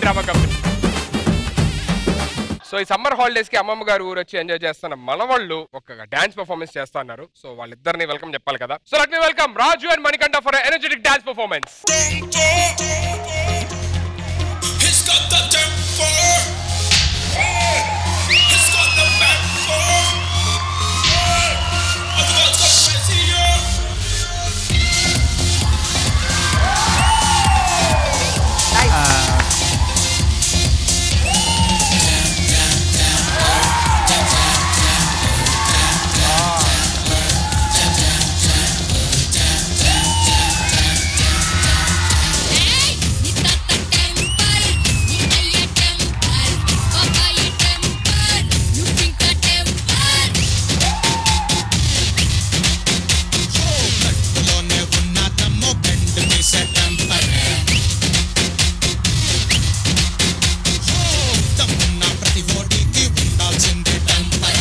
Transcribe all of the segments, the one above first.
Drama company so ఈ summer holidays కి అమ్మమ్మ గారు ఊరు వచ్చి ఎంజాయ్ చేస్తున్న మనవాళ్ళు ఒక డాన్స్ పర్ఫార్మెన్స్ చేస్తా అన్నారు సో వాళ్ళిద్దరిని వెల్కమ్ చెప్పాలి కదా so let me welcome Raju and Manikanta for energetic dance performance He's got the temper. He's got the temper. I've got the crazy, yeah. లోనే ఉన్న తమ్ము బెండ్ మీసే టెంపర్ తమ్మున్న ప్రతి ఓడికి ఉండాల్సింది టెంపర్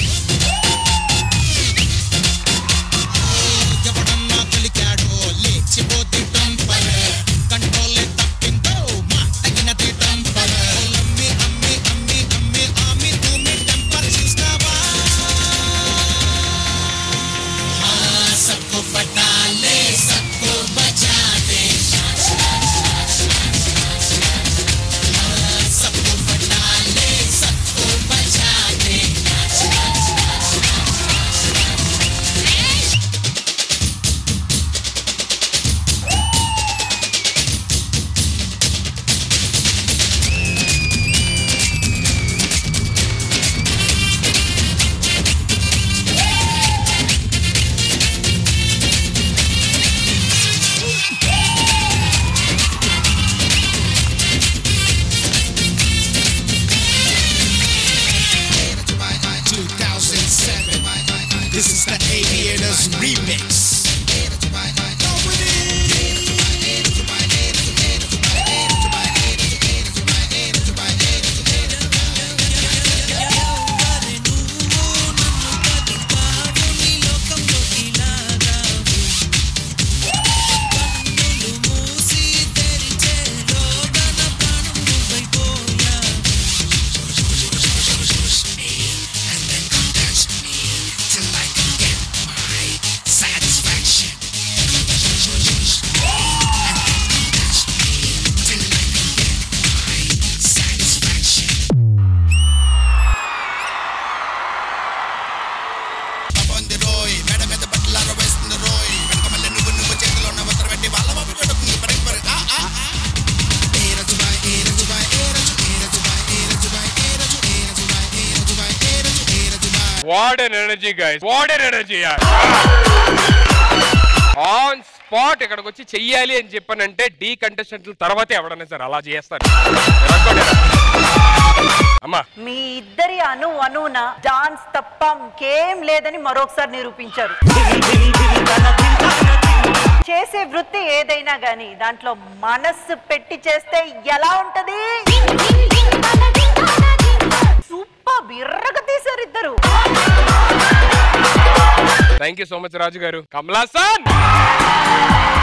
ఎవడన్నా కలికాడో లేచిపోతే టెంపర్ కంట్రోల్ తప్పిందో మా తగినది టెంపర్ అమ్మి అమ్మి అమ్మి అమ్మి ఆమి తూమి టెంపర్ చూస్తావా सबको पटा ले सबको बचा दे सबको पटा ले सबको बचा दे This is the Aviators remix. Satisfaction. Satisfaction. అపొంది రోయ్ మెడ మీద బట్టలాగా వేస్తుంది రోయ్ వెనక మళ్ళీ నువ్వు నువ్వు చేతిలో ఉన్న ఉత్తర పెట్టి వాళ్ళ బాబు పెడుతుంది పరికి పరి ఆ ఆ ఏ రజు బాయ్ ఏ రజు బాయ్ ఏ రజు ఏ రజు బాయ్ ఏ రజు బాయ్ ఏ రజు ఏ రజు బాయ్ ఏ రజు బాయ్ ఏ రజు ఏ Raju boy what an energy guys what an energy on spot ఇక్కడికి వచ్చి చెయ్యాలి అని చెప్పానంటే డీ కంటెస్టెంట్ల తర్వాతే ఎవడన్నా సార్ అలా చేస్తారు ఎరగొట్టేరా. అమ్మా మీ ఇద్దరి అను అనున డాన్స్ తప్ప ఇంకేం లేదని మరొకసారి నిరూపించారు చేసే వృత్తి ఏదైనా గానీ దాంట్లో మనస్సు పెట్టి చేస్తే ఎలా ఉంటది సూపర్ బిర్రగా తీశారు ఇద్దరు thank you so much Raju garu Kamal Haasan